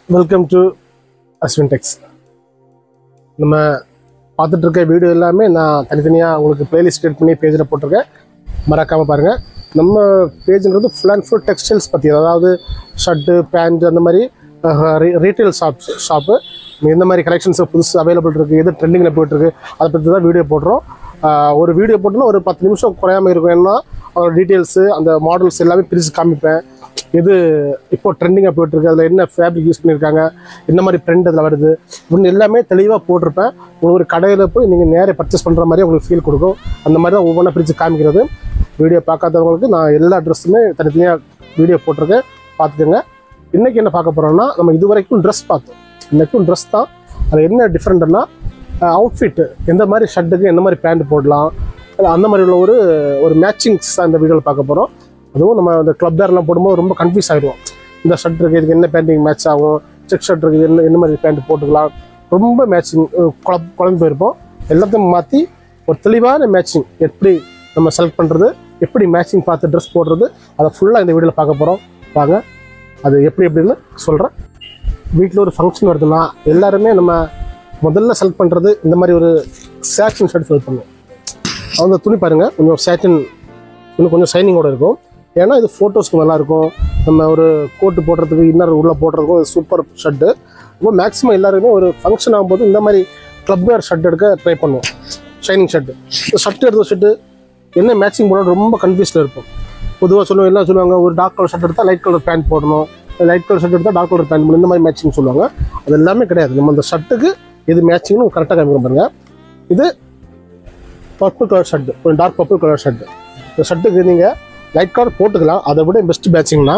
welcome to Ashwin டெக்ஸ் நம்ம பார்த்துட்டு இருக்க வீடியோ எல்லாமே நான் தனித்தனியாக உங்களுக்கு பிளேலிஸ்ட் கிரியேட் பண்ணி பேஜில் போட்டிருக்கேன் மறக்காமல் பாருங்கள் நம்ம பேஜுங்கிறது ஃபுல் அண்ட் ஃபுல் டெக்ஸ்டைல்ஸ் பற்றி அதாவது ஷர்ட்டு பேண்ட் அந்த மாதிரி ரீட்டைல் ஷாப்ஸ் ஷாப்பு இந்த மாதிரி கலெக்ஷன்ஸ் புதுசு அவைலபிள் இருக்குது எது ட்ரெண்டிங்கில் போயிட்டுருக்கு அதை பற்றி தான் வீடியோ போடுறோம் ஆஹ் ஒரு வீடியோ போட்டோன்னா ஒரு பத்து நிமிஷம் குறையாமல் இருக்கும் ஏன்னா அதோட டீட்டெயில்ஸு அந்த மாடல்ஸ் எல்லாமே பிரித்து காமிப்பேன் எது இப்போ ட்ரெண்டிங்காக போயிட்டுருக்கு அதில் என்ன ஃபேப்ரிக் யூஸ் பண்ணியிருக்காங்க என்ன மாதிரி ப்ரிண்ட் அதில் வருது இப்படின்னு எல்லாமே தெளிவாக போட்டிருப்பேன் உங்களுக்கு ஒரு கடையில் போய் நீங்கள் நேரே பர்ச்சேஸ் பண்ணுற மாதிரி உங்களுக்கு ஃபீல் கொடுக்கும் அந்த மாதிரி தான் ஒவ்வொன்றா பிரித்து காமிக்கிறது வீடியோ பார்க்காதவங்களுக்கு நான் எல்லா ட்ரெஸ்ஸுமே தனித்தனியாக வீடியோ போட்டிருக்கேன் பார்த்துக்கோங்க இன்றைக்கி என்ன பார்க்க போகிறோம்னா நம்ம இது வரைக்கும் ட்ரெஸ் பார்த்தோம் இன்றைக்கும் ட்ரெஸ் தான் அது என்ன டிஃப்ரெண்ட்னா அவுட்ஃபிட் எந்த மாதிரி ஷர்ட்டுக்கு எந்த மாதிரி பேண்ட் போடலாம் இல்ல அந்த மாதிரி உள்ள ஒரு ஒரு மேட்சிங்ஸ் தான் இந்த வீடியோவில் பார்க்க போகிறோம் அதுவும் நம்ம இந்த கிளப் வேர்லாம் போடும்போது ரொம்ப கன்ஃபியூஸ் ஆகிடுவோம் இந்த ஷர்ட் இருக்குது இதுக்கு என்ன பேண்டிங் மேட்ச் ஆகும் செக் ஷர்ட் இருக்குது என்ன என்ன மாதிரி பேண்ட் போட்டுக்கலாம் ரொம்ப மேட்சிங் குழப் குழம்பு போயிருப்போம் எல்லாத்தையும் மாற்றி ஒரு தெளிவான மேட்சிங் எப்படி நம்ம செலக்ட் பண்ணுறது எப்படி மேட்சிங் பார்த்து ட்ரெஸ் போடுறது அதை ஃபுல்லாக இந்த வீடியோவில் பார்க்க போகிறோம் வாங்க அது எப்படி எப்படின்னு சொல்கிறேன் வீட்டில் ஒரு ஃபங்க்ஷன் வருதுன்னா எல்லாருமே நம்ம முதல்ல செலக்ட் பண்ணுறது இந்த மாதிரி ஒரு சேட்டின் ஷர்ட் செலக்ட் பண்ணுவோம் அந்த துணி பாருங்கள் கொஞ்சம் சேட்டின் இன்னும் கொஞ்சம் ஷைனிங்கோட இருக்கும் ஏன்னா இது ஃபோட்டோஸ்க்கு நல்லாயிருக்கும் நம்ம ஒரு கோட்டு போடுறதுக்கு இன்னர் உள்ளே போடுறதுக்கும் சூப்பர் ஷர்ட்டு இப்போ மேக்ஸிமம் எல்லாருமே ஒரு ஃபங்க்ஷன் ஆகும்போது இந்த மாதிரி க்ளப் வேர் ஷர்ட் எடுக்க ட்ரை பண்ணுவோம் ஷைனிங் ஷர்ட்டு ஷர்ட் எடுத்த ஷர்ட்டு என்ன மேட்சிங் போடணும் ரொம்ப கன்ஃபியூஸில் இருப்போம் பொதுவாக சொல்லுவாங்க என்ன சொல்லுவாங்க ஒரு டார்க் கலர் ஷர்ட் எடுத்தால் லைட் கலர் பேண்ட் போடணும் லைட் கலர் ஷர்ட் எடுத்தால் டார்க் கலர் பேண்ட் போடணும் இந்த மாதிரி மேட்சிங் சொல்லுவாங்க அது எல்லாமே கிடையாது நம்ம அந்த ஷர்ட்டுக்கு எது மேட்சிங்னு கரெக்டாக காமிக்கிறோம் பாருங்க இது பர்பிள் கலர் ஷர்ட் ஒரு டார்க் பர்பிள் கலர் ஷர்ட் இந்த ஷர்ட்டுக்கு நீங்கள் லைட் கலர் போட்டுக்கலாம் அதை விட பெஸ்ட் மேட்சிங்னா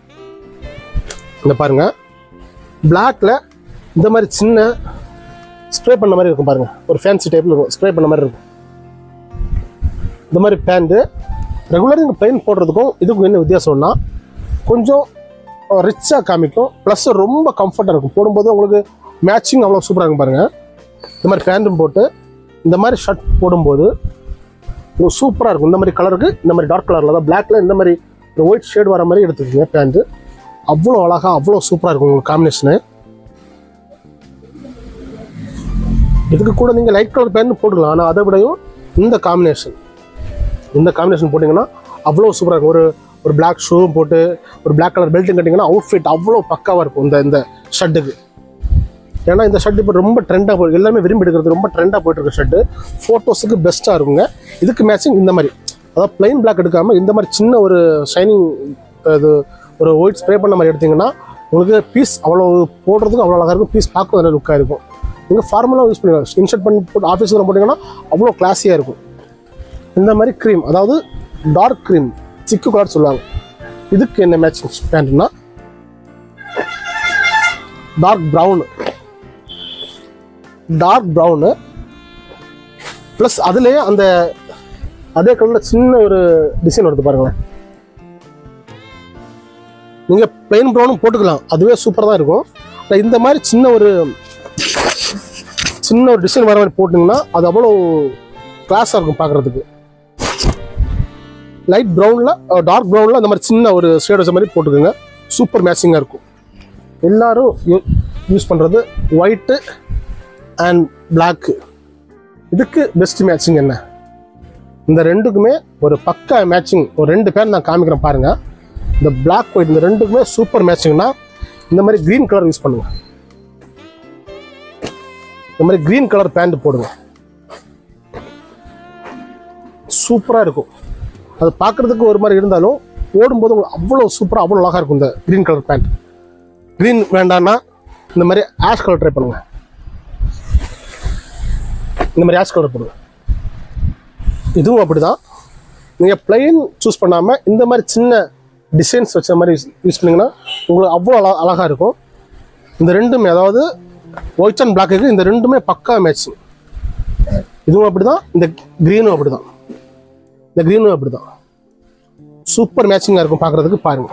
இந்த பாருங்க பிளாக்ல இந்த மாதிரி சின்ன ஸ்ப்ரே பண்ண மாதிரி இருக்கும் பாருங்க ஒரு ஃபேன்சி டைப்ல இருக்கும் ஸ்ப்ரே பண்ண மாதிரி இருக்கும் இந்த மாதிரி பேண்ட்டு ரெகுலராக நீங்கள் பிளைன் போடுறதுக்கும் இதுக்கும் என்ன வித்தியாசம்னா கொஞ்சம் ரிச்சாக காமிக்கும் ப்ளஸ் ரொம்ப கம்ஃபர்ட்டாக இருக்கும் போடும்போது உங்களுக்கு மேட்சிங் அவ்வளோ சூப்பராக இருக்கும் பாருங்கள் இந்த மாதிரி பேண்ட்டும் போட்டு இந்த மாதிரி ஷர்ட் போடும்போது சூப்பராக இருக்கும் இந்த மாதிரி கலருக்கு இந்த மாதிரி டார்க் கலரில் தான் பிளாக்ல இந்த மாதிரி ஒரு ஒயிட் ஷேட் வர மாதிரி எடுத்துக்கோங்க பேண்ட்டு அவ்வளோ அழகாக அவ்வளோ சூப்பராக இருக்கும் உங்களுக்கு காம்பினேஷனு இதுக்கு கூட நீங்கள் லைட் கலர் பேண்ட் போட்டுக்கலாம் ஆனால் அதை விடையும் இந்த காம்பினேஷன் இந்த காம்பினேஷன் போட்டிங்கன்னா அவ்வளோ சூப்பராக இருக்கும் ஒரு ஒரு பிளாக் ஷூவும் போட்டு ஒரு பிளாக் கலர் பெல்ட்டும் கட்டிங்கன்னா அவுட்ஃபிட் அவ்வளோ பக்காவாக இருக்கும் இந்த இந்த ஷர்ட்டுக்கு ஏன்னா இந்த ஷர்ட் இப்போ ரொம்ப ட்ரெண்டாக போய் எல்லாமே விரும்பி எடுக்கிறது ரொம்ப ட்ரெண்டாக போயிட்டு இருக்க ஷர்ட்டு ஃபோட்டோஸுக்கு பெஸ்ட்டாக இருக்குங்க இதுக்கு மேட்சிங் இந்த மாதிரி அதாவது பிளைன் பிளாக் எடுக்காமல் இந்த மாதிரி சின்ன ஒரு ஷைனிங் இது ஒரு ஒயிட் ஸ்ப்ரே பண்ண மாதிரி எடுத்தீங்கன்னா உங்களுக்கு பீஸ் அவ்வளோ போடுறதுக்கு அவ்வளோ அழகாக இருக்கும் பீஸ் பார்க்க நல்ல லுக்காக இருக்கும் நீங்கள் ஃபார்மலாக யூஸ் பண்ணிக்கலாம் இன்ஷர்ட் பண்ணி போட்டு ஆஃபீஸில் போட்டிங்கன்னா அவ்வளோ கிளாஸியாக இருக்கும் இந்த மாதிரி க்ரீம் அதாவது டார்க் க்ரீம் சிக்கு கலர் சொல்லுவாங்க இதுக்கு என்ன மேட்சிங் பேண்ட்னா dark brown dark brown plus அதுலேயே அந்த அதே கலரில் சின்ன ஒரு டிசைன் வருது பாருங்களேன் நீங்கள் பிளெயின் ப்ரௌனும் போட்டுக்கலாம் அதுவே சூப்பராக தான் இருக்கும் ஆனா இந்த மாதிரி சின்ன ஒரு சின்ன ஒரு டிசைன் வர மாதிரி போட்டிங்கன்னா அது அவ்வளோ கிளாஸாக இருக்கும் பார்க்குறதுக்கு லைட் ப்ரௌனில் டார்க் ப்ரௌனில் அந்த மாதிரி சின்ன ஒரு ஷேட் வச்ச மாதிரி போட்டுக்கோங்க சூப்பர் மேட்சிங்காக இருக்கும் எல்லாரும் யூஸ் பண்ணுறது ஒயிட்டு அண்ட் பிளாக்கு இதுக்கு பெஸ்ட் மேட்சிங் என்ன இந்த ரெண்டுக்குமே ஒரு பக்கா மேட்சிங் ஒரு ரெண்டு பேர் நான் காமிக்கிறேன் பாருங்கள் இந்த பிளாக் ஒயிட் இந்த ரெண்டுக்குமே சூப்பர் மேட்சிங்னா இந்த மாதிரி க்ரீன் கலர் யூஸ் பண்ணுங்க இந்த மாதிரி க்ரீன் கலர் பேண்ட் போடுங்க சூப்பராக இருக்கும் அது பார்க்குறதுக்கு ஒரு மாதிரி இருந்தாலும் போடும்போது உங்களுக்கு அவ்வளோ சூப்பராக அவ்வளோ அழகாக இருக்கும் இந்த க்ரீன் கலர் பேண்ட் க்ரீன் வேண்டான்னா இந்த மாதிரி ஆஷ் கலர் ட்ரை பண்ணுங்க இந்த மாதிரி ஆஷ் கலர் போடுங்க இதுவும் அப்படி தான் நீங்கள் பிளெயின் சூஸ் பண்ணாமல் இந்த மாதிரி சின்ன டிசைன்ஸ் வச்ச மாதிரி யூஸ் பண்ணிங்கன்னா உங்களுக்கு அவ்வளோ அழ அழகாக இருக்கும் இந்த ரெண்டுமே அதாவது ஒயிட் அண்ட் பிளாக்குக்கு இந்த ரெண்டுமே பக்கா மேட்சிங் இதுவும் அப்படி தான் இந்த க்ரீனும் அப்படி தான் இந்த க்ரீனும் அப்படி தான் சூப்பர் மேட்சிங்காக இருக்கும் பார்க்குறதுக்கு பாருங்கள்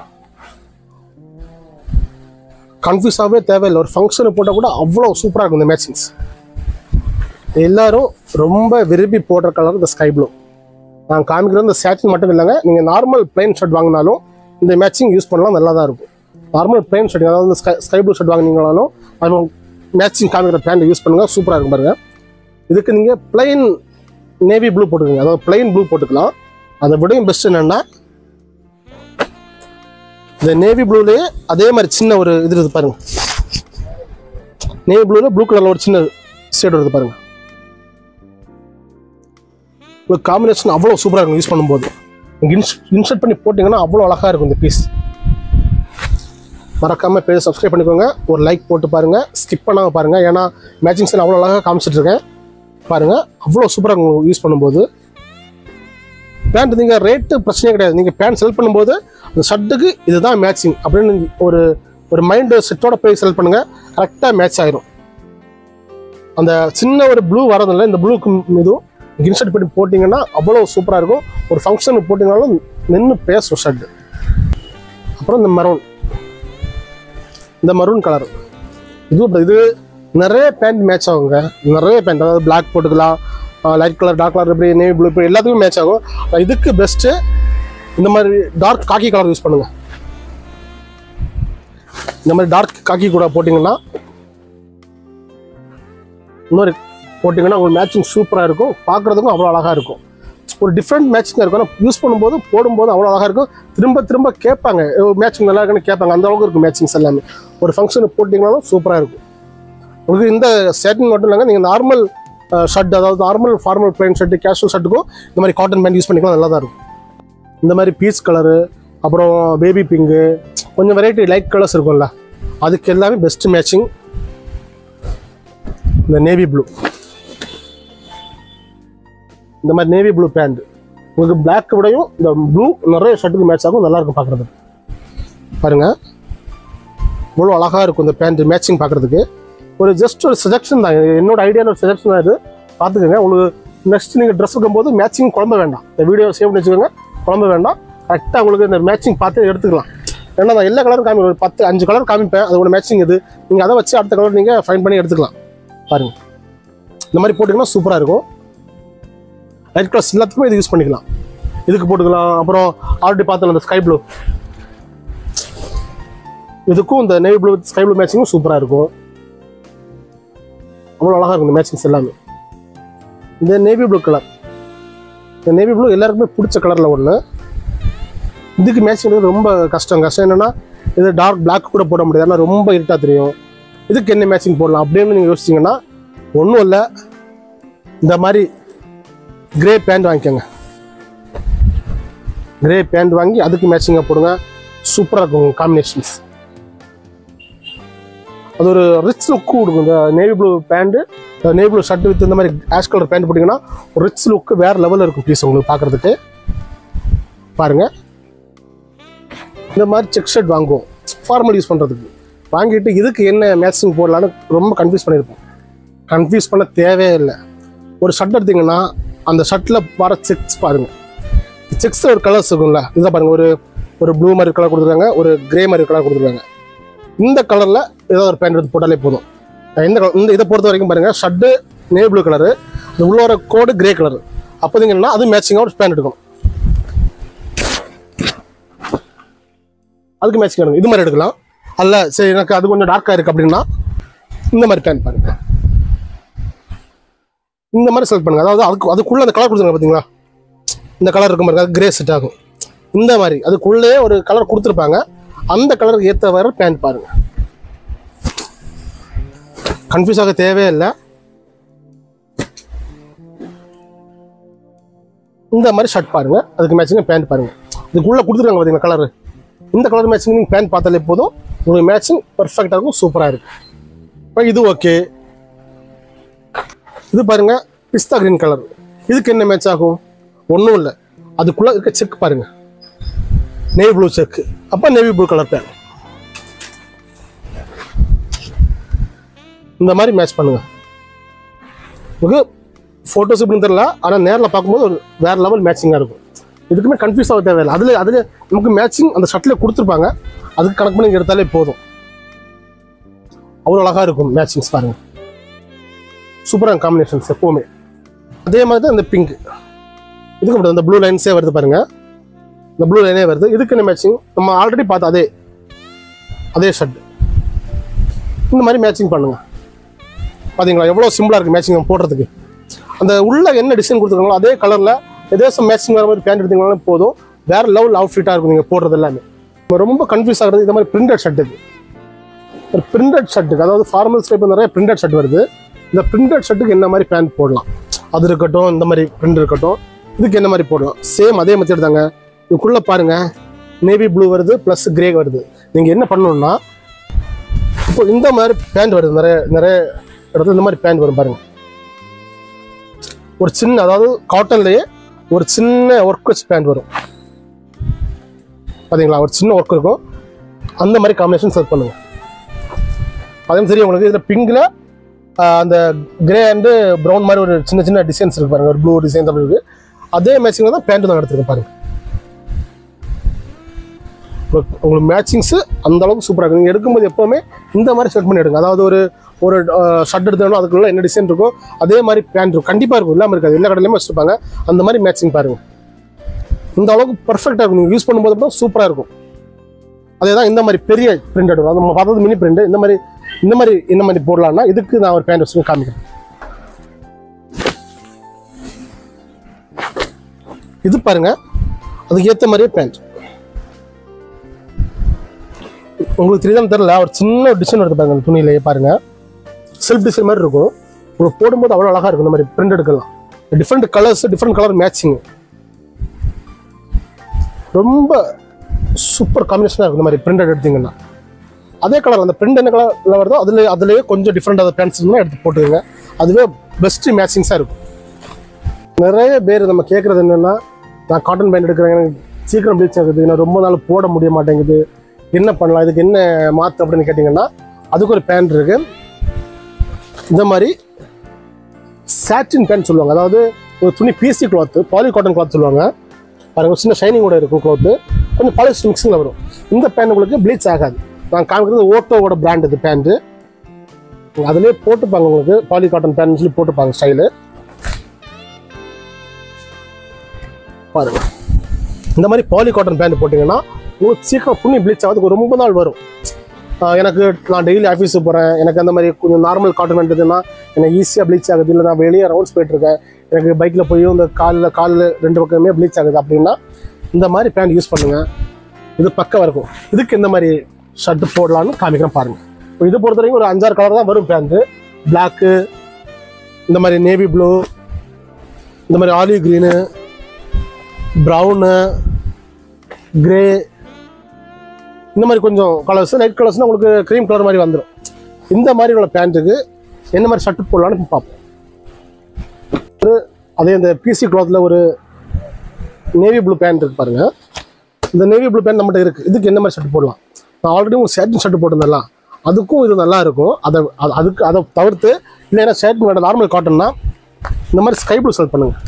கன்ஃபியூஸாகவே தேவையில்லை ஒரு ஃபங்க்ஷனு போட்டால் கூட அவ்வளோ சூப்பராக இருக்கும் இந்த மேட்சிங்ஸ் எல்லாரும் ரொம்ப விரும்பி போடுற கலர் இந்த ஸ்கை ப்ளூ நான் காமிக்கிறது இந்த சேட்டின் மட்டும் இல்லைங்க நீங்கள் நார்மல் பிளைன் ஷர்ட் வாங்கினாலும் இந்த மேட்சிங் யூஸ் பண்ணலாம் நல்லா தான் இருக்கும் நார்மல் பிளைன் ஷர்ட் அதாவது ஸ்கை ஸ்கை ப்ளூ ஷர்ட் வாங்கினீங்களாலும் அது மேட்சிங் காமிக்கிற பேண்ட் யூஸ் பண்ணுங்கள் சூப்பராக இருக்கும் பாருங்க இதுக்கு நீங்கள் பிளைன் நேவி ப்ளூ போட்டுக்கோங்க அதாவது பிளைன் ப்ளூ போட்டுக்கலாம் அதை விடையும் பெஸ்ட் என்னன்னா இந்த நேவி ப்ளூலேயே அதே மாதிரி சின்ன ஒரு இது இருக்குது பாருங்க நேவி ப்ளூவில் ப்ளூ கலரில் ஒரு சின்ன ஷேட் வருது பாருங்க உங்களுக்கு காம்பினேஷன் அவ்வளோ சூப்பராக இருக்கும் யூஸ் பண்ணும்போது இன்ஸ் இன்சர்ட் பண்ணி போட்டிங்கன்னா அவ்வளோ அழகாக இருக்கும் இந்த பீஸ் மறக்காமல் பேஜ் சப்ஸ்கிரைப் பண்ணிக்கோங்க ஒரு லைக் போட்டு பாருங்கள் ஸ்கிப் பண்ணாமல் பாருங்கள் ஏன்னா மேட்சிங் ஸ்டைல் அவ்வளோ அழகாக காமிச்சிட்டு இருக்கேன் பாருங்கள் அவ்வளோ சூப்பராக இருக்கும் யூஸ் பண்ணும்போது பேண்ட் நீங்கள் ரேட்டு பிரச்சனையே கிடையாது நீங்கள் பேண்ட் செல் பண்ணும்போது அந்த ஷர்ட்டுக்கு இதுதான் மேட்சிங் அப்படின்னு நீங்க ஒரு ஒரு மைண்டு செட்டோட போய் செல் பண்ணுங்கள் கரெக்டாக மேட்ச் ஆயிரும் அந்த சின்ன ஒரு ப்ளூ வரதில்ல இந்த ப்ளூக்கு இதுவும் இன்சர்ட் பண்ணி போட்டிங்கன்னா அவ்வளோ சூப்பராக இருக்கும் ஒரு ஃபங்க்ஷனுக்கு போட்டிங்கனாலும் நின்று பேசும் ஷர்ட்டு அப்புறம் இந்த மரூன் இந்த மரூன் கலர் இது அப்படி- இது நிறைய பேண்ட் மேட்ச் ஆகுங்க நிறைய பேண்ட் அதாவது பிளாக் போட்டுக்கலாம் லைட் கலர் டார்க் கலர் இப்படி நேவி ப்ளூ இப்படி எல்லாத்துக்கும் மேட்ச் ஆகும் ஆனா இதுக்கு பெஸ்ட்டு இந்த மாதிரி டார்க் காக்கி கலர் யூஸ் பண்ணுங்க இந்த மாதிரி டார்க் காக்கி கூட போட்டிங்கன்னா இன்னொரு போட்டிங்கன்னா உங்களுக்கு மேட்சிங் சூப்பராக இருக்கும் பார்க்குறதுக்கும் அவ்வளோ அழகாக இருக்கும் ஒரு டிஃப்ரெண்ட் மேட்சிங்காக இருக்கும் ஆனால் யூஸ் பண்ணும்போது போடும்போது அவ்வளோ அழகாக இருக்கும் திரும்ப திரும்ப கேட்பாங்க மேட்சிங் நல்லா இருக்குன்னு கேட்பாங்க அந்த அளவுக்கு இருக்கும் மேட்சிங்ஸ் எல்லாமே ஒரு ஃபங்க்ஷனுக்கு போட்டிங்கனாலும் சூப்பராக இருக்கும் உங்களுக்கு இந்த ஷர்ட்டிங் மட்டும் இல்லைங்க நீங்கள் நார்மல் ஷர்ட் அதாவது normal formal plain shirt casual ஷர்ட்டுக்கும் இந்த மாதிரி காட்டன் பேண்ட் யூஸ் பண்ணிக்கலாம் நல்லா தான் இருக்கும் இந்த மாதிரி பீச் கலரு அப்புறம் பேபி பிங்கு கொஞ்சம் வெரைட்டி லைட் கலர்ஸ் இருக்கும்ல அதுக்கு எல்லாமே பெஸ்ட் மேட்சிங் இந்த நேவி ப்ளூ இந்த மாதிரி நேவி ப்ளூ பேண்ட் உங்களுக்கு பிளாக் விடையும் இந்த ப்ளூ நிறைய ஷர்ட்டுக்கு மேட்ச் ஆகும் நல்லா இருக்கும் பார்க்குறது பாருங்க இவ்வளோ அழகாக இருக்கும் இந்த பேண்ட் மேட்சிங் பார்க்குறதுக்கு ஒரு ஜஸ்ட் ஒரு சஜெக்ஷன் தான் இது என்னோட ஐடியாவில் ஒரு சஜெக்ஷன் தான் இது பார்த்துக்கோங்க உங்களுக்கு நெக்ஸ்ட் நீங்கள் ட்ரெஸ் இருக்கும்போது மேட்சிங் குழம்ப வேண்டாம் இந்த வீடியோ சேவ் பண்ணி வச்சுக்கோங்க குழம்ப வேண்டாம் கரெக்டாக உங்களுக்கு இந்த மேட்சிங் பார்த்து எடுத்துக்கலாம் ஏன்னா நான் எல்லா கலரும் காமி ஒரு பத்து அஞ்சு கலர் காமிப்பேன் அதோட மேட்சிங் இது நீங்கள் அதை வச்சு அடுத்த கலர் நீங்கள் ஃபைன் பண்ணி எடுத்துக்கலாம் பாருங்க இந்த மாதிரி போட்டிங்கன்னா சூப்பராக இருக்கும் லைட் கலர்ஸ் எல்லாத்துக்குமே இது யூஸ் பண்ணிக்கலாம் இதுக்கு போட்டுக்கலாம் அப்புறம் ஆல்ரெடி பார்த்தோம் அந்த ஸ்கை ப்ளூ இதுக்கும் இந்த நேவி ப்ளூ ஸ்கை ப்ளூ மேட்சிங்கும் சூப்பராக இருக்கும் அவ்வளோ அழகாக இருக்கும் இந்த மேட்சிங்ஸ் எல்லாமே இந்த நேவி ப்ளூ கலர் இந்த நேவி ப்ளூ எல்லாருக்குமே பிடிச்ச கலரில் ஒன்று இதுக்கு மேட்சிங் ரொம்ப கஷ்டம் கஷ்டம் என்னென்னா இது டார்க் பிளாக் கூட போட முடியாது ஏன்னா ரொம்ப இருட்டாக தெரியும் இதுக்கு என்ன மேட்சிங் போடலாம் அப்படின்னு நீங்கள் யோசிச்சிங்கன்னா ஒன்றும் இல்லை இந்த மாதிரி கிரே பேண்ட் வாங்கிக்கோங்க கிரே பேண்ட் வாங்கி அதுக்கு மேட்சிங்காக போடுங்க சூப்பராக இருக்கும் காம்பினேஷன்ஸ் அது ஒரு ரிச் லுக்கு கொடுக்கும் இந்த navy blue pant navy blue shirt with இந்த மாதிரி ஆஷ் கலர் பேண்ட் போட்டிங்கன்னா ஒரு ரிச் லுக்கு வேறு லெவலில் இருக்கும் பீஸ் உங்களுக்கு பார்க்குறதுக்கு பாருங்கள் இந்த மாதிரி செக் ஷர்ட் வாங்குவோம் ஃபார்மல் யூஸ் பண்ணுறதுக்கு வாங்கிட்டு இதுக்கு என்ன மேட்சிங் போடலான்னு ரொம்ப கன்ஃபியூஸ் பண்ணியிருப்போம் கன்ஃபியூஸ் பண்ண தேவையே இல்லை ஒரு ஷர்ட் எடுத்தீங்கன்னா அந்த ஷர்ட்டில் வர செக்ஸ் பாருங்கள் செக்ஸ் ஒரு கலர்ஸ் இருக்கும்ல இதை பாருங்கள் ஒரு ஒரு ப்ளூ மாதிரி கலர் கொடுத்துருக்காங்க ஒரு கிரே மாதிரி கலர் கொடுத்துருக்காங்க இந்த கலரில் ஏதோ ஒரு பேண்ட் எடுத்து போட்டாலே போதும் இந்த colour- இந்த இதை பொறுத்த வரைக்கும் பாருங்கள் ஷர்ட்டு நேவி ப்ளூ கலரு இந்த உள்ள வர கோடு கிரே கலர் அப்போதீங்கன்னா அது மேட்சிங்காக ஒரு பேண்ட் எடுக்கணும் அதுக்கு மேட்சிங் எடுக்கணும் இது மாதிரி எடுக்கலாம் அல்ல சரி எனக்கு அது கொஞ்சம் டார்க்காக இருக்குது அப்படின்னா இந்த மாதிரி பேண்ட் பாருங்க இந்த மாதிரி செலக்ட் பண்ணுங்க அதாவது அதுக்கு அதுக்குள்ளே அந்த கலர் கொடுத்துருங்க பார்த்தீங்களா இந்த கலர் இருக்கும் பாருங்க அது கிரே செட் ஆகும் இந்த மாதிரி அதுக்குள்ளேயே ஒரு கலர் கொடுத்துருப்பாங்க அந்த கலருக்கு ஏற்ற வர பேண்ட் பாருங்க கன்ஃபியூஸ் ஆக தேவையே இல்லை இந்த மாதிரி ஷர்ட் பாருங்க அதுக்கு மேட்சிங் பேண்ட் பாருங்க இதுக்குள்ளே கொடுத்துருக்காங்க பார்த்தீங்களா கலர் இந்த கலர் மேட்சிங் நீங்கள் பேண்ட் பார்த்தாலே போதும் உங்களுக்கு மேட்சிங் பர்ஃபெக்டாக இருக்கும் சூப்பராக இருக்கும் இப்போ இது ஓகே இது பாருங்க பிஸ்தா கிரீன் கலர் இதுக்கு என்ன மேட்ச் ஆகும் ஒன்றும் இல்லை அதுக்குள்ளே இருக்க செக் பாருங்க நேவி ப்ளூ செக் அப்போ நேவி ப்ளூ கலர் பேன் இந்த மாதிரி மேட்ச் பண்ணுங்க உங்களுக்கு ஃபோட்டோஸ் எப்படின்னு தெரியல ஆனால் நேரில் பார்க்கும்போது ஒரு வேறு லெவல் மேட்சிங்காக இருக்கும் இதுக்குமே கன்ஃபியூஸ் ஆக தேவையில்லை அதில் அதில் நமக்கு மேட்சிங் அந்த ஷர்ட்டில் கொடுத்துருப்பாங்க அதுக்கு கணக்கு பண்ணி எடுத்தாலே போதும் அவ்வளோ அழகாக இருக்கும் மேட்சிங்ஸ் பாருங்கள் சூப்பரான காம்பினேஷன்ஸ் எப்போவுமே அதே மாதிரி தான் இந்த பிங்க் இதுக்கு மட்டும் இந்த ப்ளூ லைன்ஸே வருது பாருங்க இந்த ப்ளூ லைனே வருது இதுக்கு என்ன மேட்சிங் நம்ம ஆல்ரெடி பார்த்தோம் அதே அதே ஷர்ட் இந்த மாதிரி மேட்சிங் பண்ணுங்க பாத்தீங்களா எவ்வளோ சிம்பிளாக இருக்குது மேட்சிங் போடுறதுக்கு அந்த உள்ள என்ன டிசைன் கொடுத்துருக்காங்களோ அதே கலரில் ஏதாச்சும் மேட்சிங் வர மாதிரி பேண்ட் எடுத்தீங்கனாலும் போதும் வேற லெவல் அவுட்ஃபிட்டாக இருக்கும் நீங்கள் போடுறது எல்லாமே இப்ப ரொம்ப கன்ஃபியூஸ் ஆகுறது இந்த மாதிரி பிரிண்டட் ஷர்ட்டுக்கு ஒரு பிரிண்டட் ஷர்ட்டுக்கு அதாவது ஃபார்மல்ஸ் டைப் நிறைய பிரிண்டட் ஷர்ட் வருது இந்த பிரிண்டட் ஷர்ட்டுக்கு என்ன மாதிரி பேண்ட் போடலாம் அது இருக்கட்டும் இந்த மாதிரி பிரிண்ட் இருக்கட்டும் இதுக்கு என்ன மாதிரி போடலாம் சேம் அதே மெத்தட் தாங்க இதுக்குள்ளே பாருங்க நேவி ப்ளூ வருது ப்ளஸ் கிரே வருது நீங்கள் என்ன பண்ணணும்னா இப்போ இந்த மாதிரி பேண்ட் வருது நிறைய நிறைய இடத்துல இந்த மாதிரி பேண்ட் வரும் பாருங்க ஒரு சின்ன அதாவது காட்டன்லயே ஒரு சின்ன ஒர்க் வச்சு பேண்ட் வரும் பாத்தீங்களா ஒரு சின்ன ஒர்க் இருக்கும் அந்த மாதிரி காம்பினேஷன் செலக்ட் பண்ணுங்க அதே சரி உங்களுக்கு இதில் பிங்கில் அந்த கிரே அண்டு ப்ரௌன் மாதிரி ஒரு சின்ன சின்ன டிசைன்ஸ் இருக்கு பாருங்க ஒரு ப்ளூ டிசைன் அப்படி இருக்கு அதே மேட்சிங்கில் தான் பேண்ட் நான் எடுத்துருக்கேன் பாருங்க உங்களுக்கு- உங்களுக்கு மேட்சிங்ஸு அந்த அளவுக்கு சூப்பராக இருக்கும் நீங்கள் எடுக்கும்போது எப்போவுமே இந்த மாதிரி செட் பண்ணி எடுங்க அதாவது ஒரு ஒரு ஷர்ட் எடுத்தோம்னா அதுக்குள்ள என்ன டிசைன் இருக்கோ அதே மாதிரி பேண்ட் இருக்கும் கண்டிப்பாக இருக்கும் இல்லாமல் இருக்காது எல்லா கடையிலுமே வச்சுருப்பாங்க அந்த மாதிரி மேட்சிங் பாருங்க இந்த அளவுக்கு பர்ஃபெக்டாக இருக்கும் நீங்கள் யூஸ் பண்ணும்போது மட்டும் சூப்பராக இருக்கும் அதே தான் இந்த மாதிரி பெரிய பிரிண்ட் வரும் அது நம்ம பார்த்தது மினி பிரிண்ட் இந்த மாதிரி இந்த மாதிரி இந்த மாதிரி போடலாம்னா இதுக்கு நான் ஒரு பேண்ட் வச்சு காமிக்கிறேன் இது பாருங்க அதுக்கு ஏற்ற மாதிரியே பேண்ட் உங்களுக்கு தெரியுதான்னு தெரியல ஒரு சின்ன டிசைன் எடுத்து பாருங்க அந்த துணியிலேயே பாருங்க செல்ஃப் டிசைன் மாதிரி இருக்கும் உங்களுக்கு போடும்போது அவ்வளோ அழகா இருக்கும் இந்த மாதிரி பிரிண்ட் எடுக்கலாம் different colours different colour matching ரொம்ப சூப்பர் காம்பினேஷனாக இருக்கும் இந்த மாதிரி பிரிண்டட் எடுத்தீங்கன்னா அதே கலர் அந்த பிரிண்ட் என்ன கலரில் வருதோ அதில் அதுலேயே கொஞ்சம் டிஃப்ரெண்ட் பேண்ட்ஸ் இருந்தால் எடுத்து போட்டுக்கோங்க அதுவே பெஸ்ட் மேட்சிங்ஸாக இருக்கும் நிறைய பேர் நம்ம கேட்குறது என்னென்னா நான் காட்டன் பேண்ட் எடுக்கிறேன் எனக்கு சீக்கிரம் ப்ளீச் ஆகுது நான் ரொம்ப நாள் போட முடிய மாட்டேங்குது என்ன பண்ணலாம் இதுக்கு என்ன மாற்று அப்படின்னு கேட்டிங்கன்னா அதுக்கு ஒரு பேண்ட் இருக்கு இந்த மாதிரி சாட்டின் பேண்ட் சொல்லுவாங்க அதாவது ஒரு துணி PC cloth poly cotton cloth சொல்லுவாங்க பாருங்க ஒரு சின்ன ஷைனிங் கூட இருக்கும் கிளாத்து கொஞ்சம் பாலிஸ்டர் மிக்சிங்கில் வரும் இந்த பேண்ட் உங்களுக்கு ப்ளீச் ஆகாது நான் காமிக்கிறது ஓட்டோவோட பிராண்ட் இது பேண்ட்டு அதுலேயே போட்டுப்பாங்க உங்களுக்கு பாலி காட்டன் பேண்ட் சொல்லி போட்டுப்பாங்க ஸ்டைலு பாருங்க இந்த மாதிரி பாலி காட்டன் பேண்ட் போட்டிங்கன்னா உங்களுக்கு சீக்கிரம் துணி ப்ளீச் ஆகிறதுக்கு ரொம்ப நாள் வரும் ஆஹ் எனக்கு நான் டெய்லி ஆஃபீஸுக்கு போகிறேன் எனக்கு அந்த மாதிரி கொஞ்சம் நார்மல் காட்டன் பேண்ட் இருந்ததுன்னா எனக்கு ஈஸியாக ப்ளீச் ஆகுது இல்லை நான் வெளியே ரவுண்ட்ஸ் போயிட்டுருக்கேன் எனக்கு பைக்கில் போய் இந்த காலில் காலில் ரெண்டு பக்கமே ப்ளீச் ஆகுது அப்படின்னா இந்த மாதிரி பேண்ட் யூஸ் பண்ணுங்கள் இது பக்கமாக இருக்கும் இதுக்கு இந்த மாதிரி ஷர்ட் போடலான்னு காமிக்கிறேன் பாருங்கள் இப்போ இது பொறுத்த வரைக்கும் ஒரு அஞ்சாறு கலர் தான் வரும் பேண்ட்டு பிளாக்கு இந்த மாதிரி நேவி ப்ளூ இந்த மாதிரி ஆலிவ் க்ரீனு ப்ரௌனு கிரே இந்த மாதிரி கொஞ்சம் கலர்ஸ் லைட் கலர்ஸ்னால் உங்களுக்கு க்ரீம் கலர் மாதிரி வந்துடும் இந்த மாதிரி உள்ள பேண்ட்டுக்கு என்ன மாதிரி ஷர்ட் போடலான்னு இப்ப பார்ப்போம் ஒரு அதே இந்த பிசி கிளாத்தில் ஒரு நேவி ப்ளூ பேண்ட் இருக்கு பாருங்க இந்த நேவி ப்ளூ பேண்ட் நம்மகிட்ட இருக்குது இதுக்கு என்ன மாதிரி ஷர்ட் போடலாம் நான் ஆல்ரெடி உங்களுக்கு ஷர்ட் ஷர்ட் போட்டிருந்தேன்லாம் அதுக்கும் இது நல்லா இருக்கும் அதை அது- அதுக்கு அதை தவிர்த்து இல்லைன்னா ஷர்ட் வேண்டாம் நார்மல் காட்டன்னா இந்த மாதிரி ஸ்கை ப்ளூ செலக்ட் பண்ணுங்க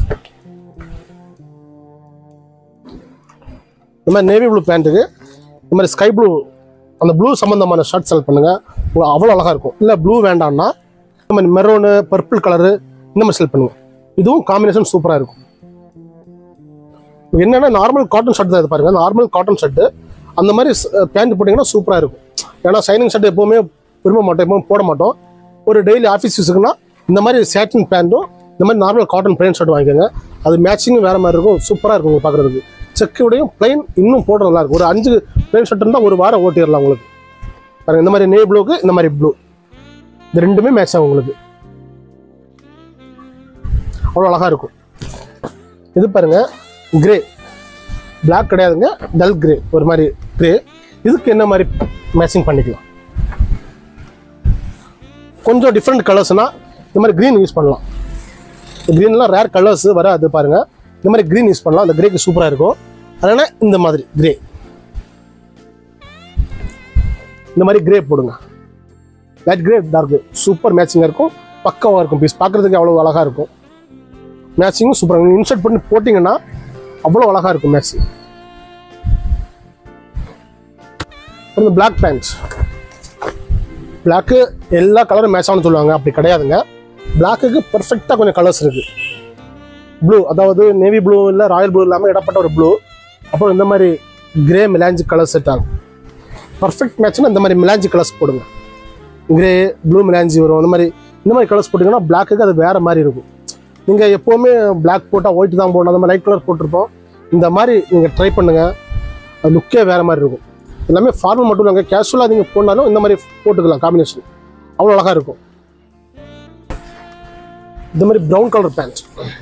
இந்த மாதிரி நேவி ப்ளூ பேண்ட்டுக்கு இந்த மாதிரி ஸ்கை ப்ளூ அந்த ப்ளூ சம்மந்தமான ஷர்ட் செலக்ட் பண்ணுங்க உங்களுக்கு அவ்வளோ அழகாக இருக்கும் இல்லை ப்ளூ வேண்டாம்னா இந்த மாதிரி மெரோனு பர்பிள் கலரு இந்த மாதிரி செலக்ட் பண்ணுங்க இதுவும் காம்பினேஷன் சூப்பராக இருக்கும் என்னன்னா நார்மல் காட்டன் ஷர்ட் தான் இது பாருங்க நார்மல் காட்டன் ஷர்ட்டு அந்த மாதிரி பேண்ட் போட்டிங்கன்னா சூப்பராக இருக்கும் ஏன்னா சைனிங் ஷர்ட் எப்போவுமே விரும்ப மாட்டோம் எப்பவும் போட மாட்டோம் ஒரு டெய்லி ஆஃபீஸ் யூஸுக்குன்னா இந்த மாதிரி சேட்டின் பேண்ட்டும் இந்த மாதிரி நார்மல் காட்டன் பிளைன் ஷர்ட் வாங்கிக்கோங்க அது மேட்சிங்கும் வேறு மாதிரி இருக்கும் சூப்பராக இருக்கும் உங்களுக்கு பார்க்குறதுக்கு செக்கோடையும் பிளைன் இன்னும் போட நல்லா இருக்கும் ஒரு அஞ்சு பிளைன் ஷர்ட் இருந்தால் ஒரு வாரம் ஓட்டிடலாம் உங்களுக்கு பாருங்க இந்த மாதிரி நே ப்ளூக்கு இந்த மாதிரி ப்ளூ இது ரெண்டுமே மேட்ச் ஆகும் உங்களுக்கு அவ்வளோ அழகாக இருக்கும் இது பாருங்க கிரே Black கிடையாதுங்க டல் கிரே ஒரு மாதிரி கிரே இதுக்கு என்ன மாதிரி மேட்சிங் பண்ணிக்கலாம் கொஞ்சம் டிஃப்ரெண்ட் கலர்ஸ்னால் இந்த மாதிரி க்ரீன் யூஸ் பண்ணலாம் க்ரீன்லாம் ரேர் கலர்ஸ் வராது பாருங்க இந்த மாதிரி க்ரீன் யூஸ் பண்ணலாம் அந்த கிரேக்கு சூப்பராக இருக்கும் அதனால் இந்த மாதிரி கிரே இந்த மாதிரி கிரே போடுங்க light grey dark grey super மேட்சிங்காக இருக்கும் பக்காவாக இருக்கும் பீஸ் பார்க்குறதுக்கு அவ்வளோ அழகாக இருக்கும் மேட்சிங்கும் சூப்பராக இருக்கும் இன்சர்ட் பண்ணி போட்டிங்கன்னா அவ்வளோ அழகாக இருக்கும் மேட்சிங் இந்த பிளாக் பேண்ட்ஸ் பிளாக்கு எல்லா கலரும் மேட்ச் ஆகணும்னு சொல்லுவாங்க அப்படி கிடையாதுங்க பிளாக்குக்கு பெர்ஃபெக்டாக கொஞ்சம் கலர்ஸ் இருக்குது ப்ளூ அதாவது நேவி ப்ளூ இல்லை ராயல் ப்ளூ இல்லாமல் இடப்பட்ட ஒரு ப்ளூ அப்புறம் இந்த மாதிரி கிரே மிலாஞ்சி கலர் செட் ஆகும் பர்ஃபெக்ட் மேட்ச்னா இந்த மாதிரி மிலாஞ்சி கலர்ஸ் போடுங்க கிரே ப்ளூ மிலாஞ்சி வரும் அந்த மாதிரி இந்த மாதிரி கலர்ஸ் போட்டிங்கன்னா பிளாக்குக்கு அது வேறு மாதிரி இருக்கும் நீங்கள் எப்போவுமே Black போட்டால் ஒயிட் தான் போடணும் அந்த மாதிரி லைட் கலர் போட்டிருப்போம் இந்த மாதிரி நீங்கள் ட்ரை பண்ணுங்கள் அது லுக்கே வேறு மாதிரி இருக்கும் எல்லாமே ஃபார்மல் மட்டும் இல்லைங்க கேஷுவலாக நீங்கள் போனாலும் இந்த மாதிரி போட்டுக்கலாம் காம்பினேஷன் அவ்வளோ அழகாக இருக்கும் இந்த மாதிரி ப்ரௌன் கலர் பேண்ட்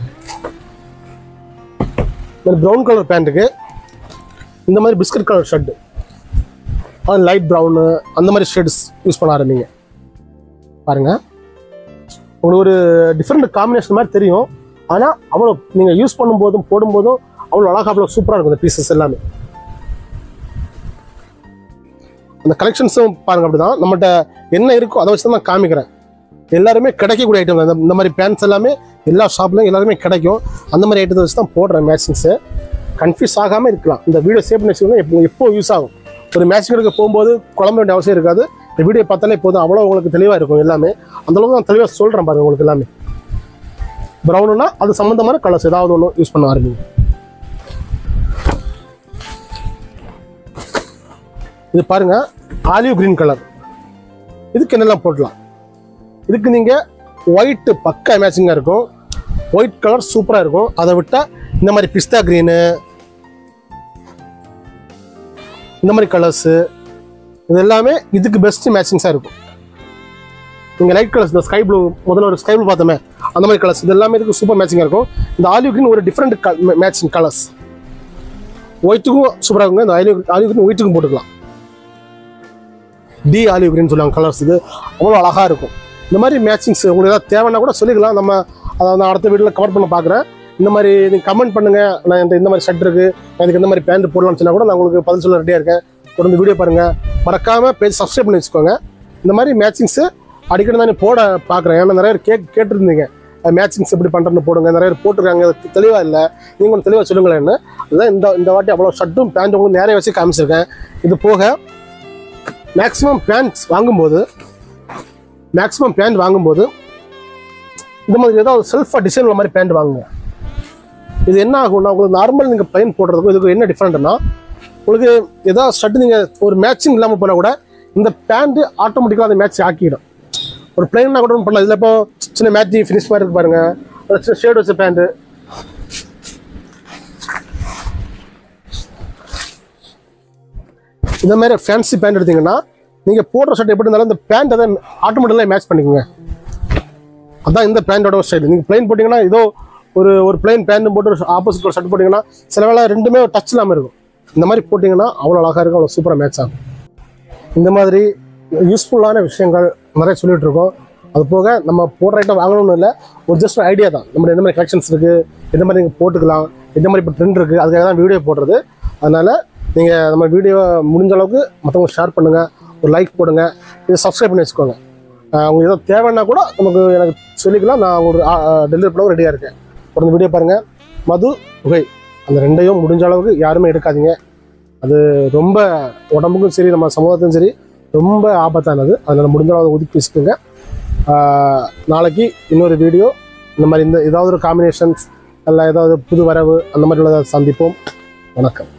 இந்த மாதிரி ப்ரௌன் கலர் பேண்ட்டுக்கு இந்த மாதிரி பிஸ்கட் கலர் ஷர்ட்டு அது லைட் ப்ரௌனு அந்த மாதிரி ஷேட்ஸ் யூஸ் பண்ண ஆரம்பிங்க பாருங்க உங்களுக்கு ஒரு டிஃப்ரெண்ட் காம்பினேஷன் மாதிரி தெரியும் ஆனால் அவ்வளோ நீங்கள் யூஸ் பண்ணும்போதும் போடும்போதும் அவ்வளோ அழகாக அவ்வளோ சூப்பராக இருக்கும் இந்த பீசஸ் எல்லாமே அந்த கலெக்ஷன்ஸும் பாருங்க அப்படிதான் நம்மகிட்ட என்ன இருக்கோ அதை வச்சு தான் நான் காமிக்கிறேன் எல்லாருமே கிடைக்கக்கூடிய ஐட்டம் தான் இந்த- இந்த மாதிரி பேண்ட்ஸ் எல்லாமே எல்லா ஷாப்லையும் எல்லாருமே கிடைக்கும் அந்த மாதிரி ஐட்டத்தை வச்சு தான் போடுறேன் மேட்சிங்ஸு கன்ஃபியூஸ் ஆகாமல் இருக்கலாம் இந்த வீடியோ சேவ் பண்ணி வச்சுக்கோங்க எப்போ எப்போ யூஸ் ஆகும் ஒரு மேட்சிங் எடுக்க போகும்போது குழம்ப வேண்டிய அவசியம் இருக்காது இந்த வீடியோ பார்த்தாலே போதும் அவ்வளோ உங்களுக்கு தெளிவாக இருக்கும் எல்லாமே அந்த அளவுக்கு நான் தெளிவாக சொல்கிறேன் பாருங்க உங்களுக்கு எல்லாமே ப்ரௌனுனா அது சம்மந்தமான கலர்ஸ் ஏதாவது ஒன்று யூஸ் பண்ண ஆரம்பிங்க இது பாருங்க ஆலிவ் கிரீன் கலர் இதுக்கு என்னெல்லாம் போடலாம் இதுக்கு நீங்கள் ஒயிட் பக்கா மேட்சிங்காக இருக்கும் ஒயிட் கலர் சூப்பராக இருக்கும் அதை விட்டால் இந்த மாதிரி பிஸ்தா க்ரீனு இந்த மாதிரி கலர்ஸு இது எல்லாமே இதுக்கு பெஸ்ட் மேட்சிங்ஸாக இருக்கும் நீங்கள் லைட் கலர்ஸ் இந்த ஸ்கை ப்ளூ முதல்ல ஒரு ஸ்கை ப்ளூ பார்த்தோமே அந்த மாதிரி கலர்ஸ் இது எல்லாமே இதுக்கு சூப்பர் மேட்சிங்காக இருக்கும் இந்த ஆலிவ் கிரீன் ஒரு டிஃப்ரெண்ட் மேட்சிங் கலர்ஸ் ஒயிட்டுக்கும் சூப்பராக இருக்குங்க இந்த ஆலிவ் ஆலிவ் கிரீன் ஒயிட்டுக்கும் போட்டுக்கலாம் டி ஆலிவ் கிரீன் சொல்லுவாங்க கலர்ஸ் இது அவ்வளோ அழகாக இருக்கும் இந்த மாதிரி மேட்சிங்ஸ் உங்களுக்கு ஏதாவது தேவைன்னா கூட சொல்லிக்கலாம் நம்ம அதை நான் அடுத்த வீடியோவில் கவர் பண்ண பார்க்குறேன் இந்த மாதிரி நீங்கள் கமெண்ட் பண்ணுங்கள் நான் இந்த இந்த மாதிரி ஷர்ட் இருக்குது நான் இதுக்கு இந்த மாதிரி பேண்ட் போடலாம்னு சொன்னால் கூட நான் உங்களுக்கு பதில் சொல்ல ரெடியாக இருக்கேன் தொடர்ந்து வீடியோ பாருங்கள் மறக்காமல் பேஜ் சப்ஸ்கிரைப் பண்ணி வச்சுக்கோங்க இந்த மாதிரி மேட்சிங்ஸு அடிக்கடி நான் போட பார்க்குறேன் ஏன்னா நிறைய பேர் கேக் கேட்டிருந்தீங்க மேட்சிங்ஸ் எப்படி பண்ணுறேன்னு போடுங்க நிறைய பேர் போட்டிருக்காங்க அது தெளிவாக இல்லை நீங்கள் கொஞ்சம் தெளிவாக சொல்லுங்களேன்னு அதுதான் இந்த இந்த வாட்டி அவ்வளோ ஷர்ட்டும் பேண்ட்டும் உங்களுக்கு நேரே வச்சு காமிச்சிருக்கேன் இது போக மேக்ஸிமம் பேண்ட்ஸ் வாங்கும்போது மேக்ஸிமம் பேண்ட் வாங்கும்போது இந்த மாதிரி ஏதாவது செல்ஃபாக டிசைன் உள்ள மாதிரி பேண்ட் வாங்குங்க இது என்ன ஆகும்னா உங்களுக்கு நார்மல் நீங்கள் பிளைன் போடுறதுக்கும் இதுக்கு என்ன டிஃப்ரெண்ட்னா உங்களுக்கு ஏதாவது ஷர்ட் நீங்கள் ஒரு மேட்சிங் இல்லாமல் போனால் கூட இந்த பேண்ட்டு ஆட்டோமேட்டிக்காக அந்த மேட்ச் ஆக்கிடும் ஒரு பிளைன்னா கூட ஒண்ணும் பண்ணலாம் இதில் இப்போ சின்ன மேட்ச் ஃபினிஷ் மாதிரி இருக்கு பாருங்க ஒரு சின்ன ஷேட் வச்ச பேண்ட்டு இந்த மாதிரி ஃபேன்சி பேண்ட் எடுத்தீங்கன்னா நீங்கள் போடுற ஷர்ட் எப்படி இருந்தாலும் இந்த பேண்ட் அதை ஆட்டோமேட்டிக்காக மேட்ச் பண்ணிக்கோங்க அதான் இந்த பேண்டோட ஸ்டைல் நீங்கள் பிளைன் போட்டிங்கன்னா ஏதோ ஒரு ஒரு பிளைன் பேண்ட் போட்டு ஒரு ஆப்போசிட் ஒரு ஷர்ட் போட்டிங்கன்னா சில வேளை ரெண்டுமே டச் இல்லாமல் இருக்கும் இந்த மாதிரி போட்டிங்கன்னா அவ்வளோ அழகாக இருக்கும் அவ்வளோ சூப்பராக மேட்ச் ஆகும் இந்த மாதிரி யூஸ்ஃபுல்லான விஷயங்கள் நிறைய சொல்லிட்டு இருக்கோம் அது போக நம்ம போடுற ஐட்டம் வாங்கணும்னு இல்லை ஒரு ஜஸ்ட் ஐடியா தான் நம்ம எந்த மாதிரி கலெக்ஷன்ஸ் இருக்குது எந்த மாதிரி நீங்கள் போட்டுக்கலாம் எந்த மாதிரி இப்போ ட்ரெண்ட் இருக்குது அதுக்காக தான் வீடியோ போடுறது அதனால் நீங்கள் நம்ம வீடியோ முடிஞ்ச அளவுக்கு மற்றவங்க ஷேர் பண்ணுங்கள் ஒரு லைக் போடுங்க இது சப்ஸ்கிரைப் பண்ணி வச்சுக்கோங்க ஆஹ் உங்களுக்கு ஏதோ தேவைன்னா கூட நமக்கு எனக்கு சொல்லிக்கலாம் நான் ஒரு டெலிவரி பண்ணவும் ரெடியாக இருக்கேன் தொடர்ந்து வீடியோ பாருங்கள் மது புகை அந்த ரெண்டையும் முடிஞ்ச அளவுக்கு யாருமே எடுக்காதீங்க அது ரொம்ப உடம்புக்கும் சரி நம்ம சமூகத்துக்கும் சரி ரொம்ப ஆபத்தானது அதனால் முடிஞ்ச அளவு ஒதுக்கி வச்சுக்கோங்க ஆஹ் நாளைக்கு இன்னொரு வீடியோ இந்த மாதிரி இந்த ஏதாவது ஒரு காம்பினேஷன்ஸ் இல்லை ஏதாவது புது வரவு அந்த மாதிரி உள்ளதை சந்திப்போம் வணக்கம்